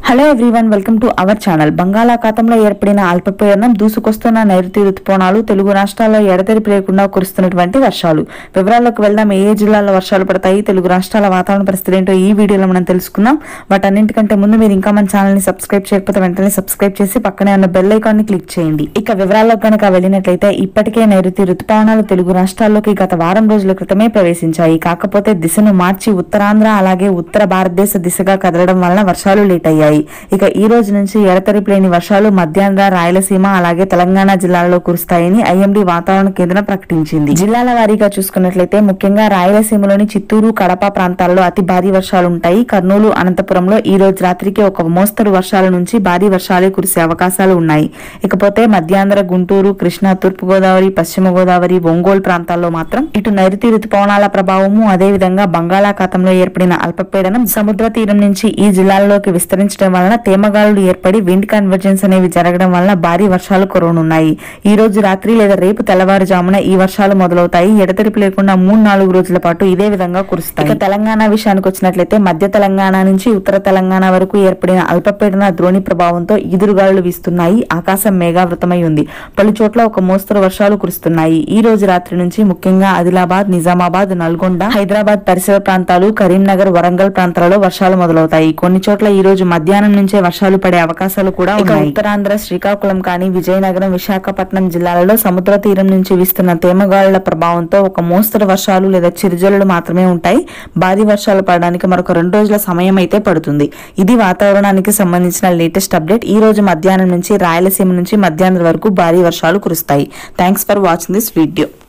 hello everyone welcome to our channel బంగాళాఖాతంలో ఏర్పడిన అల్పపీడనం దూసుకొస్తున్న నైరుతి రుతుపవనాలు తెలుగు రాష్ట్రాల్లో ఎడతెరిపి లేకుండా కురుస్తున్నటువంటి వర్షాలు వివరాల్లోకి వెళ్దాం ఏ ఏ జిల్లాల్లో వర్షాలు పడతాయి తెలుగు రాష్ట్రాల వాతావరణ పరిస్థితి ఏంటో ఈ వీడియోలో మనం తెలుసుకుందాం వాటన్నింటికంటే ముందు మీరు ఇంకా మన ఛానల్ ని సబ్స్క్రైబ్ చేయకపోతే వెంటనే సబ్స్క్రైబ్ చేసి పక్కనే ఉన్న బెల్ ఐకాన్ ని క్లిక్ చేయండి ఇక వివరాల్లోకి కనుక వెళ్ళినట్లయితే ఇప్పటికే నైరుతి రుతుపవనాలు తెలుగు రాష్ట్రాల్లోకి గత వారం రోజుల క్రితమే ప్రవేశించాయి కాకపోతే దిశను మార్చి ఉత్తరాంధ్ర అలాగే ఉత్తర భారతదేశ దిశగా కదలడం వలన వర్షాలు లేట్ అయ్యాయి ఇక ఈ రోజు నుంచి ఎడతెరిపి లేని వర్షాలు మధ్యాంధ్ర రాయలసీమ అలాగే తెలంగాణ జిల్లాల్లో కురుస్తాయని ఐఎండీ వాతావరణ కేంద్రం ప్రకటించింది జిల్లాల వారీగా చూసుకున్నట్లయితే ముఖ్యంగా రాయలసీమలోని చిత్తూరు కడప ప్రాంతాల్లో అతి భారీ వర్షాలు ఉంటాయి కర్నూలు అనంతపురంలో ఈ రోజు రాత్రికి ఒక మోస్తరు వర్షాల నుంచి భారీ వర్షాలే కురిసే అవకాశాలు ఉన్నాయి ఇకపోతే మధ్యాంధ్ర గుంటూరు కృష్ణా తూర్పు గోదావరి పశ్చిమ గోదావరి ఒంగోలు ప్రాంతాల్లో మాత్రం ఇటు నైరుతి రుతుపవనాల ప్రభావము అదే విధంగా బంగాళాఖాతంలో ఏర్పడిన అల్పపీడనం సముద్ర తీరం నుంచి ఈ జిల్లాల్లోకి విస్తరించడం వలన తేమగాలులు ఏర్పడి విండ్ కన్వర్జెన్స్ అనేవి జరగడం వలన భారీ వర్షాలు కురవనున్నాయి ఈ రోజు రాత్రి లేదా రేపు తెల్లవారుజామున ఈ వర్షాలు మొదలవుతాయి ఎడతెరిపి లేకుండా మూడు నాలుగు రోజుల పాటు ఇదే విధంగా కురుస్తాయి ఇక తెలంగాణ విషయానికి వచ్చినట్లయితే మధ్య తెలంగాణ నుంచి ఉత్తర తెలంగాణ వరకు ఏర్పడిన అల్పపీడన ద్రోణి ప్రభావంతో ఈదురుగాలులు వీస్తున్నాయి ఆకాశం మేఘావృతమై ఉంది పలు చోట్ల ఒక మోస్తరు వర్షాలు కురుస్తున్నాయి ఈ రోజు రాత్రి నుంచి ముఖ్యంగా ఆదిలాబాద్ నిజామాబాద్ నల్గొండ హైదరాబాద్ పరిసర ప్రాంతాలు కరీంనగర్ వరంగల్ ప్రాంతాలలో వర్షాలు మొదలవుతాయి కొన్ని చోట్ల ఈ రోజు మధ్యాహ్నం నుంచే వర్షాలు పడే అవకాశాలు కూడా ఉన్నాయి ఉత్తరాంధ్ర శ్రీకాకుళం కానీ విజయనగరం విశాఖపట్నం జిల్లాలలో సముద్ర తీరం నుంచి వీస్తున్న తేమగాలుల ప్రభావంతో ఒక మోస్తరు వర్షాలు లేదా చిరుజల్లులు మాత్రమే ఉంటాయి భారీ వర్షాలు పడడానికి మరొక రెండు రోజుల సమయం అయితే పడుతుంది ఇది వాతావరణానికి సంబంధించిన లేటెస్ట్ అప్డేట్ ఈ రోజు మధ్యాహ్నం నుంచి రాయలసీమ నుంచి మధ్యాహ్నం వరకు భారీ వర్షాలు కురుస్తాయి thanks for watching this video